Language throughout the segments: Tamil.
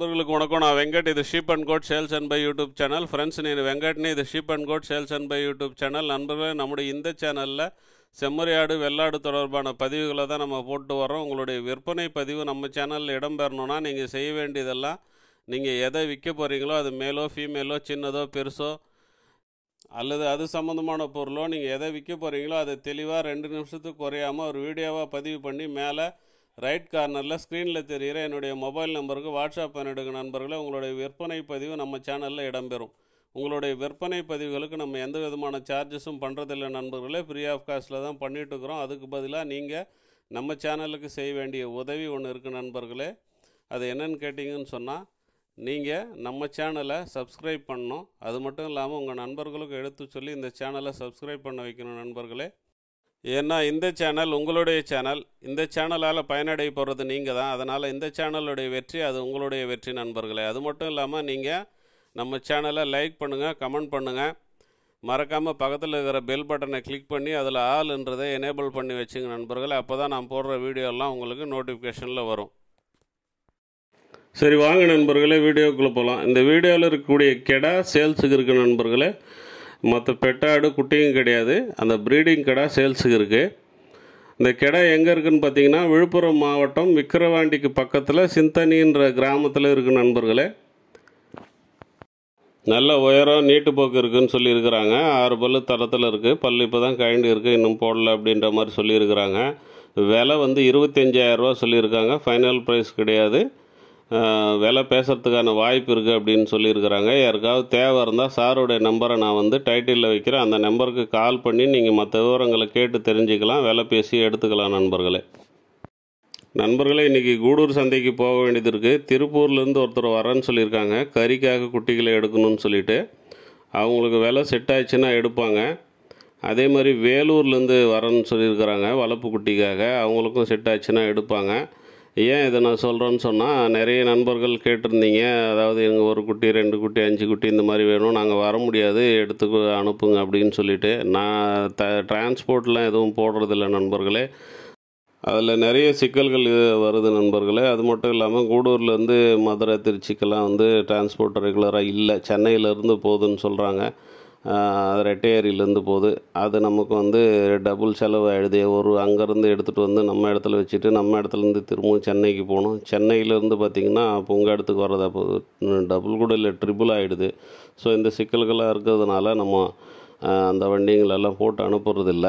నண்பர்களுக்கு வணக்கம் நான் வெங்கட் இது sheep and goat sales and buy YouTube channel friends నేను వెంకట్ని ఇది sheep and goat sales and buy YouTube channel நண்பர்களே நம்முடைய இந்த சேனலில் செம்மறியாடு வெள்ளாடு தொடர்பான பதிவுகளை தான் நம்ம போட்டு வரோம் உங்களுடைய விற்பனை பதிவு நம்ம சேனலில் இடம்பெறணும்னா நீங்கள் செய்ய வேண்டியதெல்லாம் நீங்கள் எதை விற்க போகிறீங்களோ அது மேலோ ஃபீமேலோ சின்னதோ பெருசோ அல்லது அது சம்மந்தமான பொருளோ நீங்கள் எதை விற்க போகிறீங்களோ அதை தெளிவாக ரெண்டு நிமிஷத்துக்கு குறையாமல் ஒரு வீடியோவாக பதிவு பண்ணி மேலே ரைட் கார்னரில் ஸ்க்ரீனில் தெரிகிற என்னுடைய மொபைல் நம்பருக்கு வாட்ஸ்அப் பண்ணிடுங்க நண்பர்களே உங்களுடைய விற்பனை பதிவு நம்ம சேனலில் இடம்பெறும் உங்களுடைய விற்பனை பதிவுகளுக்கு நம்ம எந்த விதமான சார்ஜஸும் பண்ணுறதில்ல நண்பர்களே ஃப்ரீ ஆஃப் காஸ்ட்டில் தான் பண்ணிட்டு இருக்கிறோம் அதுக்கு பதிலாக நீங்கள் நம்ம சேனலுக்கு செய்ய வேண்டிய உதவி ஒன்று இருக்குது நண்பர்களே அது என்னன்னு கேட்டிங்கன்னு சொன்னால் நீங்கள் நம்ம சேனலை சப்ஸ்கிரைப் பண்ணணும் அது மட்டும் இல்லாமல் உங்கள் நண்பர்களுக்கு எடுத்து சொல்லி இந்த சேனலை சப்ஸ்கிரைப் பண்ண வைக்கணும் நண்பர்களே ஏன்னா இந்த சேனல் உங்களுடைய சேனல் இந்த சேனலால் பயனடைய போகிறது நீங்கள் தான் அதனால் இந்த சேனலுடைய வெற்றி அது உங்களுடைய வெற்றி நண்பர்களே அது மட்டும் இல்லாமல் நீங்கள் நம்ம சேனலை லைக் பண்ணுங்கள் கமெண்ட் பண்ணுங்கள் மறக்காமல் பக்கத்தில் இருக்கிற பெல் பட்டனை கிளிக் பண்ணி அதில் ஆல்ன்றதை எனேபிள் பண்ணி வச்சுங்க நண்பர்களே அப்போ தான் நான் போடுற வீடியோலாம் உங்களுக்கு நோட்டிஃபிகேஷனில் வரும் சரி வாங்க நண்பர்களே வீடியோக்குள்ளே போகலாம் இந்த வீடியோவில் இருக்கக்கூடிய கெடா சேல்ஸுக்கு இருக்குது நண்பர்களே மற்ற பெட்டாடு குட்டியும் கிடையாது அந்த ப்ரீடிங் கடை சேல்ஸுக்கு இருக்குது இந்த கடை எங்கே இருக்குதுன்னு பார்த்தீங்கன்னா விழுப்புரம் மாவட்டம் விக்கிரவாண்டிக்கு பக்கத்தில் சிந்தனின்ற கிராமத்தில் இருக்குது நண்பர்களே நல்ல உயரம் நீட்டு போக்கு இருக்குதுன்னு சொல்லியிருக்கிறாங்க ஆறு பல்லு தரத்தில் இருக்குது பல் இப்போ தான் கழண்டு இருக்குது இன்னும் போடல அப்படின்ற மாதிரி சொல்லியிருக்கிறாங்க விலை வந்து இருபத்தஞ்சாயிரரூவா சொல்லியிருக்காங்க ஃபைனல் ப்ரைஸ் கிடையாது விலை பேசுகிறதுக்கான வாய்ப்பு இருக்குது அப்படின்னு சொல்லியிருக்கிறாங்க யாருக்காவது தேவை இருந்தால் சாரோடைய நம்பரை நான் வந்து டைட்டிலில் வைக்கிறேன் அந்த நம்பருக்கு கால் பண்ணி நீங்கள் மற்ற விவரங்களை கேட்டு தெரிஞ்சுக்கலாம் விலை பேசி எடுத்துக்கலாம் நண்பர்களே நண்பர்களே இன்றைக்கி கூடூர் சந்தைக்கு போக வேண்டியது இருக்குது திருப்பூர்லேருந்து ஒருத்தர் வரேன்னு சொல்லியிருக்காங்க கறிக்காக குட்டிகளை எடுக்கணும்னு சொல்லிட்டு அவங்களுக்கு விலை செட் ஆயிடுச்சுன்னா எடுப்பாங்க அதே மாதிரி வேலூர்லேருந்து வரேன்னு சொல்லியிருக்கிறாங்க வளர்ப்பு குட்டிக்காக அவங்களுக்கும் செட் ஆச்சுன்னா எடுப்பாங்க ஏன் இதை நான் சொல்கிறேன்னு சொன்னால் நிறைய நண்பர்கள் கேட்டிருந்தீங்க அதாவது எங்கள் ஒரு குட்டி ரெண்டு குட்டி அஞ்சு குட்டி இந்த மாதிரி வேணும் நாங்கள் வர முடியாது எடுத்து அனுப்புங்க அப்படின்னு சொல்லிட்டு நான் த டிரான்ஸ்போர்ட்லாம் எதுவும் போடுறதில்ல நண்பர்களே அதில் நிறைய சிக்கல்கள் வருது நண்பர்களே அது மட்டும் இல்லாமல் கூடூர்லேருந்து மதுரை திருச்சிக்கெல்லாம் வந்து டிரான்ஸ்போர்ட் ரெகுலராக இல்லை சென்னையிலேருந்து போகுதுன்னு சொல்கிறாங்க ரெட்டையேரியிலேருந்து போகுது அது நமக்கு வந்து டபுள் செலவு ஆகிடுது ஒரு அங்கேருந்து எடுத்துகிட்டு வந்து நம்ம இடத்துல வச்சுட்டு நம்ம இடத்துலேருந்து திரும்பவும் சென்னைக்கு போகணும் சென்னையிலேருந்து பார்த்திங்கன்னா அப்போ உங்கள் இடத்துக்கு வர்றது அப்போ டபுள் கூட இல்லை ட்ரிபிள் ஆகிடுது ஸோ இந்த சிக்கல்களாக இருக்கிறதுனால நம்ம அந்த வண்டிங்களெல்லாம் போட்டு அனுப்புறதில்ல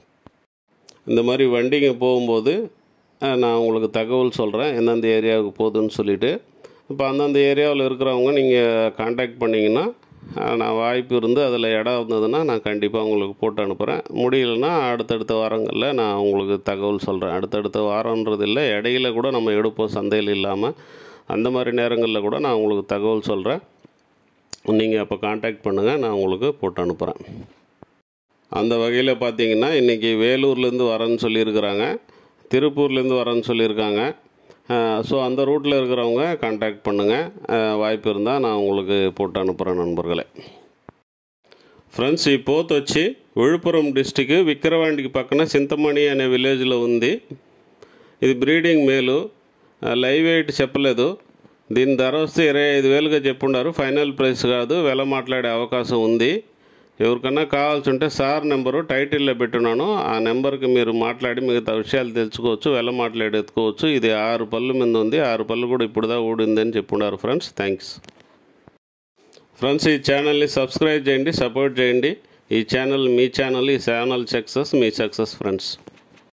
இந்த மாதிரி வண்டிங்க போகும்போது நான் உங்களுக்கு தகவல் சொல்கிறேன் எந்தெந்த ஏரியாவுக்கு போகுதுன்னு சொல்லிவிட்டு இப்போ அந்தந்த ஏரியாவில் இருக்கிறவங்க நீங்கள் காண்டாக்ட் பண்ணிங்கன்னா நான் வாய்ப்பு இருந்து அதில் இடம் இருந்ததுன்னா நான் கண்டிப்பாக உங்களுக்கு போட்டு அனுப்புகிறேன் முடியலன்னா அடுத்தடுத்த வாரங்களில் நான் உங்களுக்கு தகவல் சொல்கிறேன் அடுத்தடுத்த வாரன்றது இல்லை இடையில கூட நம்ம எடுப்போம் சந்தையில் இல்லாமல் அந்த மாதிரி நேரங்களில் கூட நான் உங்களுக்கு தகவல் சொல்கிறேன் நீங்கள் அப்போ காண்டாக்ட் பண்ணுங்கள் நான் உங்களுக்கு போட்டு அனுப்புகிறேன் அந்த வகையில் பார்த்தீங்கன்னா இன்றைக்கி வேலூர்லேருந்து வரேன்னு சொல்லியிருக்கிறாங்க திருப்பூர்லேருந்து வரேன்னு சொல்லியிருக்காங்க ஸோ அந்த ரூட்டில் இருக்கிறவங்க காண்டாக்ட் பண்ணுங்கள் வாய்ப்பு இருந்தால் நான் உங்களுக்கு போட்டு அனுப்புகிறேன் நண்பர்களே ఫ్రెండ్స్ ఈ పోత్ వచ్చి విழுப்புరం డిస్టిక్ విక్రవాండికి పక్కన చింతమణి అనే విలేజ్లో ఉంది ఇది బ్రీడింగ్ మేలు లైవ్ వెయిట్ చెప్పలేదు దీని ధర వస్తే ఇరవై ఐదు వేలుగా చెప్పుండారు ఫైనల్ ప్రైస్ కాదు వెల మాట్లాడే అవకాశం ఉంది ఎవరికన్నా కావాల్సి ఉంటే సార్ నెంబరు టైటిల్లో పెట్టున్నాను ఆ నెంబర్కి మీరు మాట్లాడి మిగతా విషయాలు తెలుసుకోవచ్చు వెల మాట్లాడి ఎత్తుకోవచ్చు ఇది ఆరు పళ్ళు మీద ఉంది ఆరు పళ్ళు కూడా ఇప్పుడుదా ఊడింది అని చెప్పున్నారు ఫ్రెండ్స్ థ్యాంక్స్ ఫ్రెండ్స్ ఈ ఛానల్ని సబ్స్క్రైబ్ చేయండి సపోర్ట్ చేయండి ఈ ఛానల్ మీ ఛానల్ ఈ ఛానల్ సక్సెస్ మీ సక్సెస్ ఫ్రెండ్స్